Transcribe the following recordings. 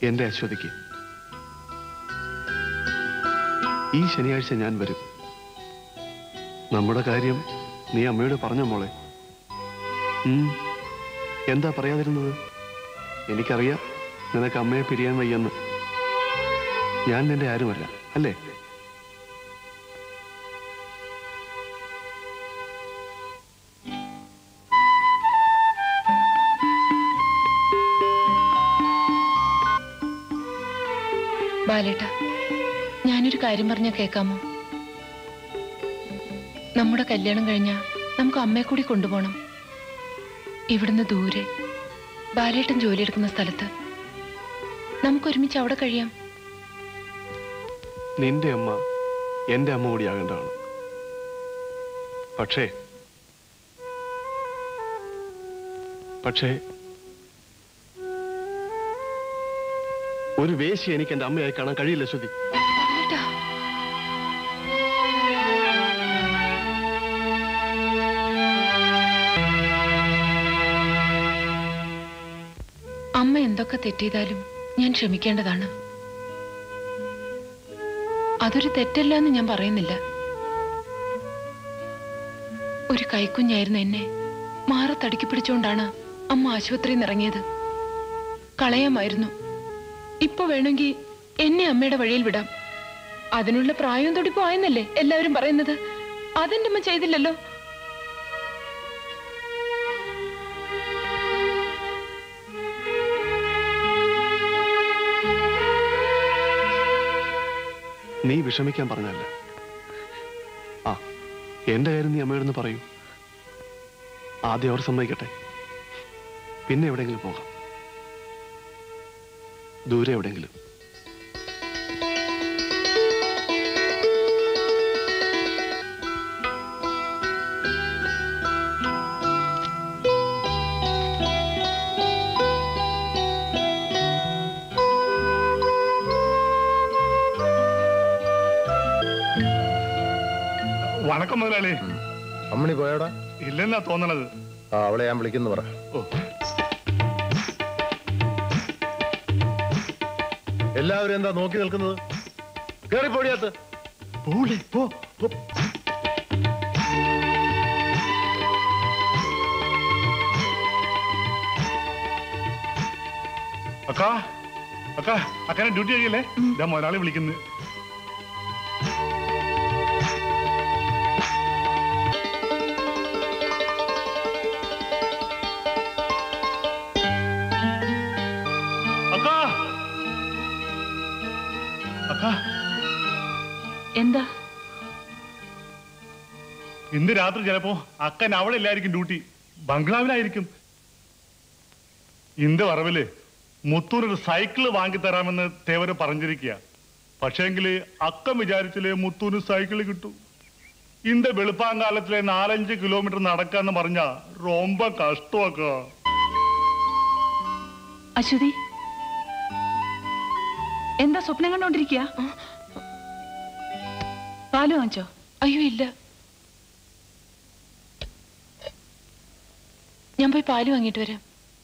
എന്റെ അശ്വതിക്ക് ഈ ശനിയാഴ്ച ഞാൻ വരും നമ്മുടെ കാര്യം നീ അമ്മയോട് പറഞ്ഞോ മോളെ ഉം. എന്താ പറയാതിരുന്നത് എനിക്കറിയാം നിനക്ക് അമ്മയെ പിരിയാൻ വയ്യെന്ന് ഞാൻ നിന്റെ ആരുമല്ല അല്ലേ ബാലേട്ട ഞാനൊരു കാര്യം പറഞ്ഞാൽ കേൾക്കാമോ നമ്മുടെ കല്യാണം കഴിഞ്ഞാ നമുക്ക് അമ്മയെ കൂടി കൊണ്ടുപോകണം ഇവിടുന്ന് ദൂരെ ബാലേട്ടൻ ജോലിയെടുക്കുന്ന സ്ഥലത്ത് നമുക്ക് ഒരുമിച്ച് അവിടെ കഴിയാം നിന്റെ അമ്മ എന്റെ അമ്മ കൂടിയാകേണ്ടതാണ് പക്ഷേ പക്ഷേ ഒരു വേശി എനിക്ക് എന്റെ അമ്മയായി കാണാൻ കഴിയില്ല ശ്രുതി ബാലേട്ടാ അമ്മ എന്തൊക്കെ തെറ്റെയ്താലും ഞാൻ ക്ഷമിക്കേണ്ടതാണ് അതൊരു തെറ്റല്ല എന്ന് ഞാൻ പറയുന്നില്ല ഒരു കൈക്കുഞ്ഞായിരുന്ന എന്നെ മാറത്തടുക്കി പിടിച്ചുകൊണ്ടാണ് അമ്മ ആശുപത്രിയിൽ നിന്ന് ഇറങ്ങിയത് കളയാമായിരുന്നു ഇപ്പൊ വേണമെങ്കിൽ എന്നെ അമ്മയുടെ വഴിയിൽ വിടാം അതിനുള്ള പ്രായവും തുടിപ്പും ആയെന്നല്ലേ എല്ലാവരും പറയുന്നത് അതെന്റെ അമ്മ ചെയ്തില്ലല്ലോ നീ വിഷമിക്കാൻ പറഞ്ഞല്ല ആ എന്റെ കാര്യം നീ അമ്മയോടൊന്ന് പറയൂ ആദ്യം അവർ സമ്മതിക്കട്ടെ പിന്നെ എവിടെയെങ്കിലും പോകാം ദൂരെ എവിടെയെങ്കിലും വണക്കം മുതലാളി അമ്മണി പോയടാ ഇല്ലെന്നാ തോന്നണത് ആ അവളെ ഞാൻ വിളിക്കുന്നു പറ ഓ എല്ലാവരും എന്താ നോക്കി നിൽക്കുന്നത് കേറി പൊടിയത്ത് പോളെ പോ പോ. അക്കാ അക്കാ അക്കാനെ ഡ്യൂട്ടി കഴിയല്ലേ ഞാൻ മുതലാളി വിളിക്കുന്നു അക്കാ അക്കാ എന്താ ഇന്ന് രാത്രി ചിലപ്പോ അക്കൻ അവിടെ ഇല്ലായിരിക്കും ഡ്യൂട്ടി ബംഗ്ലാവിലായിരിക്കും ഇന്റെ വറവില് മുത്തൂരൊരു സൈക്കിള് വാങ്ങിത്തരാമെന്ന് തേവര് പറഞ്ഞിരിക്കുക പക്ഷേങ്കില് അക്കം വിചാരിച്ചില്ലേ മുത്തൂന് സൈക്കിള് കിട്ടും ഇന്റെ വെളുപ്പാങ്കാലത്തിലെ നാലഞ്ച് കിലോമീറ്റർ നടക്കാന്ന് പറഞ്ഞ ரொம்ப കഷ്ടമാക്ക അശ്വതി എന്താ സ്വപ്നം കണ്ടോണ്ടിരിക്കുക പാല് വാങ്ങിച്ചോ അയ്യോ ഇല്ല ഞാൻ പോയി പാല് വാങ്ങിയിട്ട് വരാം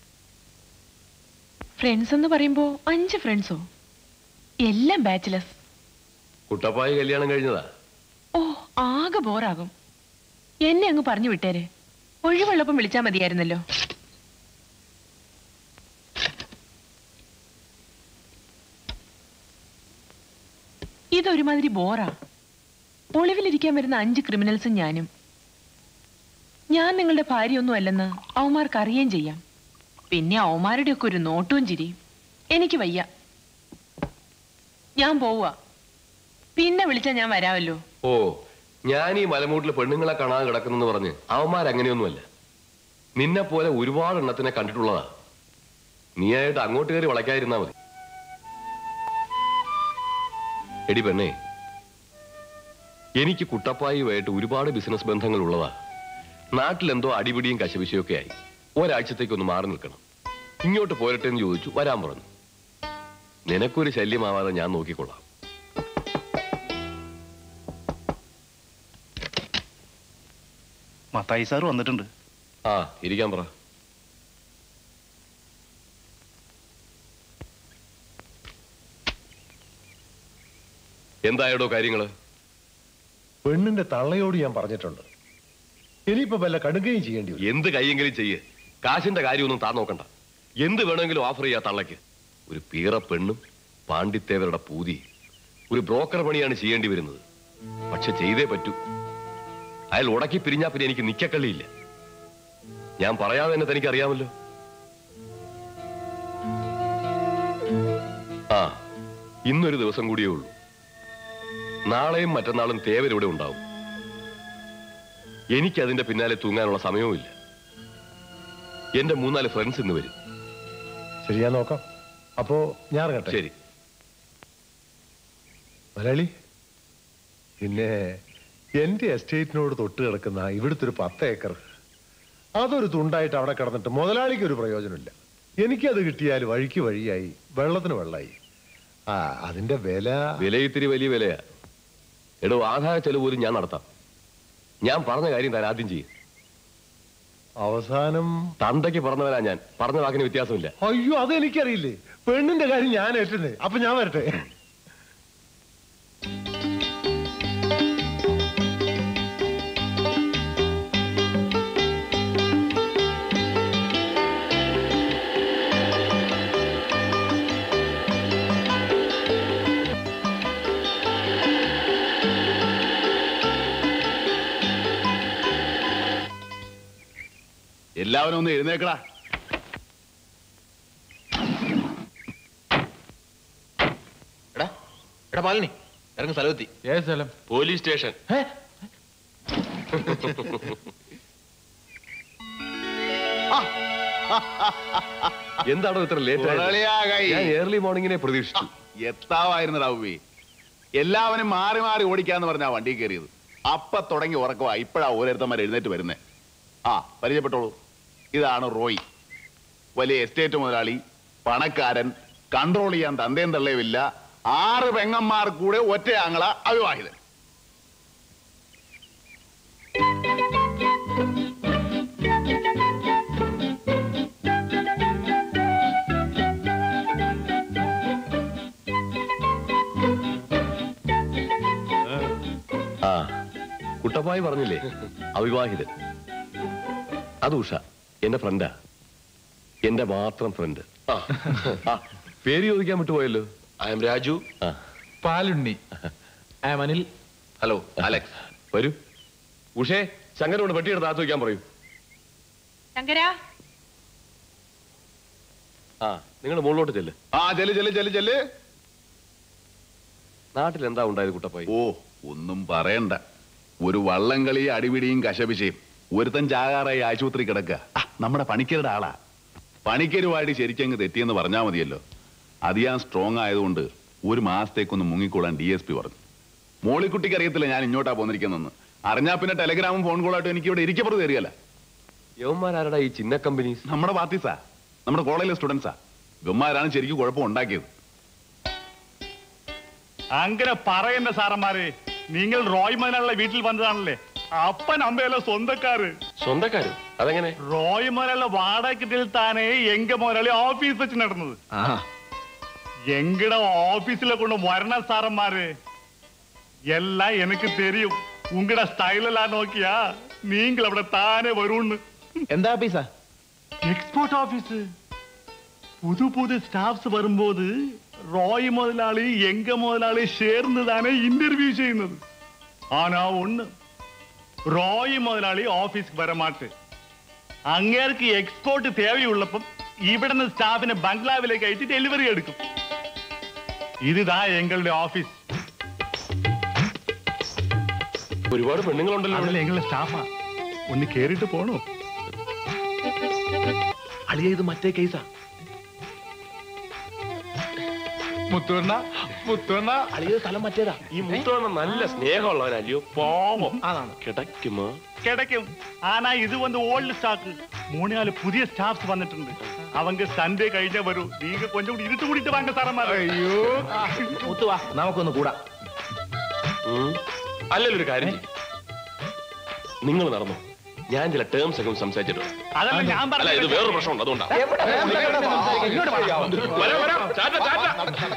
ഫ്രണ്ട്സ് എന്ന് പറയുമ്പോ അഞ്ച് ഫ്രണ്ട്സോ എല്ലാം ബാച്ചിലേഴ്സ് കുട്ടപ്പായി കല്യാണം കഴിഞ്ഞതാ ഓ ആകെ ബോറാകും എന്നെ അങ്ങ് പറഞ്ഞു വിട്ടേരെ ഒഴിവുള്ളപ്പം വിളിച്ചാ മതിയായിരുന്നല്ലോ ഇതൊരുമാതിരി ബോറാ ഒളിവിലിരിക്കാൻ വരുന്ന അഞ്ച് ക്രിമിനൽസും ഞാനും ഞാൻ നിങ്ങളുടെ ഭാര്യയൊന്നും അല്ലെന്ന് അവന്മാർക്ക് അറിയുകയും ചെയ്യാം പിന്നെ അവന്മാരുടെയൊക്കെ ഒരു നോട്ടവും ചിരിയും എനിക്ക് വയ്യ ഞാൻ പോവുക പിന്നെ വിളിച്ചാ ഞാൻ വരാമല്ലോ ഓ ഞാൻ ഈ മലമൂട്ടിൽ പെണ്ണുങ്ങളെ കാണാതെ കിടക്കുന്നെന്ന് പറഞ്ഞ് അവന്മാരങ്ങനെയൊന്നുമല്ല നിന്നെ പോലെ ഒരുപാട് എണ്ണത്തിനെ കണ്ടിട്ടുള്ളതാ നീയായിട്ട് അങ്ങോട്ട് കയറി വളയ്ക്കാതിരുന്നാ മതി എടി പെണ്ണേ എനിക്ക് കുട്ടപ്പായുമായിട്ട് ഒരുപാട് ബിസിനസ് ബന്ധങ്ങൾ ഉള്ളതാ നാട്ടിലെന്തോ അടിപിടിയും കശപിശയൊക്കെ ആയി ഒരാഴ്ചത്തേക്കൊന്ന് മാറി നിൽക്കണം ഇങ്ങോട്ട് പോരട്ടെ എന്ന് ചോദിച്ചു വരാൻ പറഞ്ഞു നിനക്കൊരു ശല്യമാവാതെ ഞാൻ നോക്കിക്കൊള്ളാം മത്തായി സാർ വന്നിട്ടുണ്ട് ആ ഇരിക്കാൻ പറ എന്തായടോ കാര്യങ്ങള് പെണ്ണിന്റെ തള്ളയോട് ഞാൻ പറഞ്ഞിട്ടുണ്ട് ഇനിയിപ്പോ വല്ല കടുകയും ചെയ്യേണ്ടി വരും എന്ത് കയ്യെങ്കിലും ചെയ്യ് കാശിന്റെ കാര്യമൊന്നും താൻ നോക്കണ്ട എന്ത് വേണമെങ്കിലും ഓഫർ ചെയ്യാ തള്ളയ്ക്ക് ഒരു പീറ പെണ്ണും പാണ്ഡിത്തേവരുടെ പൂതി ഒരു ബ്രോക്കർ പണിയാണ് ചെയ്യേണ്ടി വരുന്നത് പക്ഷെ ചെയ്തേ പറ്റൂ അയാൾ ഉടക്കി പിരിഞ്ഞാ പിന്നെ എനിക്ക് നിക്കക്കള്ളിയില്ല ഞാൻ പറയാതെ തന്നെ തനിക്ക് അറിയാമല്ലോ ആ ഇന്നൊരു ദിവസം കൂടിയേ ഉള്ളൂ നാളെയും മറ്റന്നാളും തേവരിവിടെ ഉണ്ടാവും എനിക്ക് അതിന്റെ പിന്നാലെ തൂങ്ങാനുള്ള സമയവുമില്ല എന്റെ മൂന്നാല് ഫ്രണ്ട്സ് ഇന്ന് വരും ശരി ഞാൻ നോക്കാം അപ്പോ ഞാൻ ഇറങ്ങട്ടെ ശരി മലയാളി പിന്നെ എന്റെ എസ്റ്റേറ്റിനോട് തൊട്ട് കിടക്കുന്ന ഇവിടുത്തെ ഒരു പത്ത് ഏക്കർ അതൊരു തുണ്ടായിട്ട് അവിടെ കിടന്നിട്ട് മുതലാളിക്ക് ഒരു പ്രയോജനമില്ല എനിക്കത് കിട്ടിയാൽ വഴിക്ക് വഴിയായി വെള്ളത്തിന് വെള്ളമായി ആ അതിന്റെ വില വില ഇത്തിരി വലിയ വിലയാ എടോ ആധാര ചെലവ് പോലും ഞാൻ നടത്താം ഞാൻ പറഞ്ഞ കാര്യം താൻ ആദ്യം ചെയ്യും അവസാനം തന്തയ്ക്ക് പറഞ്ഞവരാ ഞാൻ പറഞ്ഞ വാക്കിന് വ്യത്യാസമില്ല അയ്യോ അത് എനിക്കറിയില്ലേ പെണ്ണിന്റെ കാര്യം ഞാൻ ഏറ്റുന്നേ അപ്പൊ ഞാൻ വരട്ടെ എല്ലാവരും ഒന്ന് എഴുന്നേക്കടാ എടാ എടാ മാലിനി ഇറങ്ങി സ്ഥലമെത്തി ഏത് സ്ഥലം പോലീസ് സ്റ്റേഷൻ എന്താണോ ഇത്ര ലേറ്റ് മുതലാളിയാകായി. ഞാൻ ഏർലി മോർണിംഗിനെ പ്രതീക്ഷിച്ചു എത്താവായിരുന്നു റൗവി എല്ലാവരും മാറി മാറി ഓടിക്കാന്ന് പറഞ്ഞാ വണ്ടി കയറിയത് അപ്പ തുടങ്ങി ഉറക്കവാ ഇപ്പഴാ ഓരോരുത്തന്മാർ എഴുന്നേറ്റ് വരുന്നേ ആ പരിചയപ്പെട്ടോളൂ ഇതാണ് റോയ് വലിയ എസ്റ്റേറ്റ് മുതലാളി പണക്കാരൻ കൺട്രോൾ ചെയ്യാൻ തന്തയും തള്ളയുമില്ല ആറ് പെങ്ങന്മാർ കൂടെ ഒറ്റ ആങ്ങള അവിവാഹിതൻ ആ കുട്ടപ്പായി പറഞ്ഞില്ലേ അവിവാഹിതൻ അത് ഉഷ എന്റെ ഫ്രണ്ടാ എന്റെ മാത്രം ഫ്രണ്ട് ആ പേര് ചോദിക്കാൻ വിട്ടുപോയല്ലോ ഐ എം രാജു ആ Palunni I am Anil hello Alex വരൂ ഉഷേ ശങ്കരോട് വെട്ടിയെടുത്ത് ആത്ത് വയ്ക്കാൻ പറയൂ ശങ്കരാ ആ നിങ്ങൾ മുകളിലോട്ട് ചെല്ല് ആ ചെല്ല് ചെല്ല് ചെല്ല് ചെല്ല് നാട്ടിൽ എന്താ ഉണ്ടായത് കുട്ടപ്പായി ഓ ഒന്നും പറയണ്ട ഒരു വള്ളംകളി അടിപിടിയും കശപിശയും ഒരുത്തൻ ചാകാറായി ആശുപത്രി കിടക്കുക ആ, നമ്മുടെ പണിക്കരുടെ ആളാ പണിക്കരുമായിട്ട് ശരിക്കങ്ങ് തെറ്റിയെന്ന് പറഞ്ഞാൽ മതിയല്ലോ അത് ഞാൻ സ്ട്രോങ് ആയതുകൊണ്ട് ഒരു മാസത്തേക്കൊന്ന് മുങ്ങിക്കൂടാൻ ഡി എസ് പി പറഞ്ഞു മോളിക്കുട്ടിക്ക് അറിയത്തില്ല ഞാൻ ഇങ്ങോട്ടാ പോന്നിരിക്കുന്നെന്ന് അറിഞ്ഞാ പിന്നെ ടെലഗ്രാമും ഫോൺ കോളായിട്ടും എനിക്ക് ഇവിടെ ഇരിക്കപ്പുറത്ത് തരികയല്ല യവന്മാരാരടാ ഈ ചിന്ന കമ്പനീസ് നമ്മുടെ പാർട്ടീസാ നമ്മുടെ കോളേജിലെ സ്റ്റുഡൻസാ ഇവന്മാരാണ് ശരിക്കും കുഴപ്പം ഉണ്ടാക്കിയത് അങ്ങനെ പറയണ്ട സാറന്മാരെ നിങ്ങൾ റോയ് മുതലുള്ള വീട്ടിൽ വന്നതാണല്ലേ അപ്പൻ അമ്മയല്ല സ്വന്തക്കാര് സ്വന്തക്കാരും അതെങ്ങനെ റോയ് മുതലുള്ള വാടകത്തിൽ താനേ എങ്ക മുതലാളി ഓഫീസ് വെച്ച് നടന്നത് எங்கட ஆபீஸ்ல கொண்டு வரண சாரம்மாரு எல்லாம் எனக்கு தெரியும் உங்கட ஸ்டைல் எல்லாம் நோக்கியா நீங்கள் അവിടെ താനെ വരുന്ന് എന്താ പൈസ എക്സ്പോർട്ട് ഓഫീസ് പുതു പുതു സ്റ്റാഫ്സ് വരുമ്പോൾ റോയ് മുതലാളി എങ്ക മുതലാളി ചേർന്ന് താനെ ഇന്റർവ്യൂ ചെയ്യുന്നത് ആനാ ഒന്ന് റോയ് മുതലാളി ഓഫീസ്ക്ക് വരമാട്ട് അങ്ങേർക്ക് എക്സ്പോർട്ട് തേവയുള്ളപ്പം ഇവിടുന്ന് സ്റ്റാഫിനെ ബംഗ്ലാവിലേക്ക് അയച്ച് ഡെലിവറി എടുക്കും ഇതാ എങ്ങളുടെ ഓഫീസ് ഒരുപാട് പെണ്ണുങ്ങളുണ്ടല്ലോ അതിൽ ഇവിടെ. എങ്ങളുടെ സ്റ്റാഫാ ഒന്ന് കേറിയിട്ട് പോണോ അളിയ ഇത് മറ്റേ കേസാ മുത്തുവണ്ണ മുത്തുവണ്ണ അളിയ സ്ഥലം മറ്റേതാ ഈ മുത്തോണ്ണ നല്ല സ്നേഹമുള്ളവനല്ലയോ പോവോ അതാണ് കിടക്കുമോ കിടക്കും ആനാ ഇത് വന്ന് ഓൾഡ് സ്റ്റോക്ക് മൂന്നാല് പുതിയ സ്റ്റാഫ്സ് വന്നിട്ടുണ്ട് அவங்க സൺഡേ കഴിഞ്ഞ വരൂ നീങ്ക കൊഞ്ചം കൂടി ഇരുട്ട് കൂടിയിട്ട് വാങ്ങ സാറന്മാർ അയ്യോ മുത്തുവാ നമുക്കൊന്ന് കൂടാ ഉം. അല്ലല്ലോ ഒരു കാര്യം നിങ്ങൾ നടന്നു ഞാൻ ചില ടേംസ് ഒക്കെ സംസാരിച്ചിട്ടുണ്ട് അതല്ല ഞാൻ അല്ല ഇത് പറഞ്ഞത് വേറൊരു പ്രശ്നമുണ്ട് അതുകൊണ്ടാ വരാം, വരാം. ചാറ്റ, ചാറ്റ.